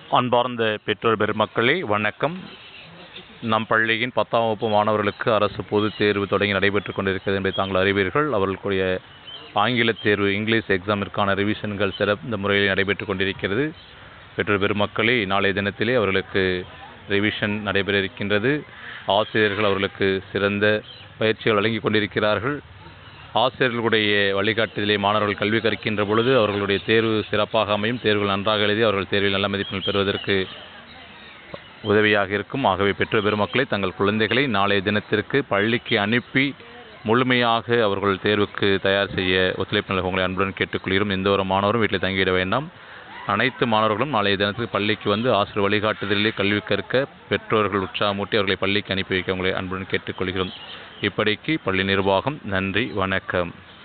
அன்பார்ந்த பெற்றோர் பெருமக்களே வணக்கம் நம் பள்ளியின் பத்தாம் வகுப்பு மாணவர்களுக்கு அரசு பொதுத் தேர்வு தொடங்கி நடைபெற்றுக் கொண்டிருக்கிறது என்பதை தாங்கள் அறிவீர்கள் அவர்களுடைய ஆங்கிலத் தேர்வு இங்கிலீஷ் எக்ஸாமிற்கான ரிவிஷன்கள் சிறந்த முறையில் நடைபெற்றுக் கொண்டிருக்கிறது பெற்றோர் பெருமக்களே நாளைய தினத்திலே அவர்களுக்கு ரிவிஷன் நடைபெற இருக்கின்றது ஆசிரியர்கள் அவர்களுக்கு சிறந்த பயிற்சிகள் வழங்கி கொண்டிருக்கிறார்கள் ஆசிரியர்களுடைய வழிகாட்டுதலே மாணவர்கள் கல்வி கற்கின்ற பொழுது அவர்களுடைய தேர்வு சிறப்பாக அமையும் தேர்வுகள் நன்றாக எழுதி அவர்கள் தேர்வில் நல்ல மதிப்பெண்கள் பெறுவதற்கு உதவியாக இருக்கும் ஆகவே பெற்றோர் பெருமக்களை தங்கள் குழந்தைகளை நாளைய தினத்திற்கு பள்ளிக்கு அனுப்பி முழுமையாக அவர்கள் தேர்வுக்கு தயார் செய்ய ஒத்துழைப்பு நல்க உங்களை அன்புடன் கேட்டுக்கொள்கிறோம் எந்த ஒரு மாணவரும் வீட்டில் தங்கிவிட வேண்டாம் அனைத்து மாணவர்களும் நாளைய தினத்துக்கு பள்ளிக்கு வந்து ஆசிரியர் வழிகாட்டுதலிலே கல்வி கற்க பெற்றோர்கள் உற்சாகமூட்டி அவர்களை பள்ளிக்கு அனுப்பி வைக்க உங்களை அன்புடன் கேட்டுக்கொள்கிறோம் இப்படிக்கு பள்ளி நிர்வாகம் நன்றி வணக்கம்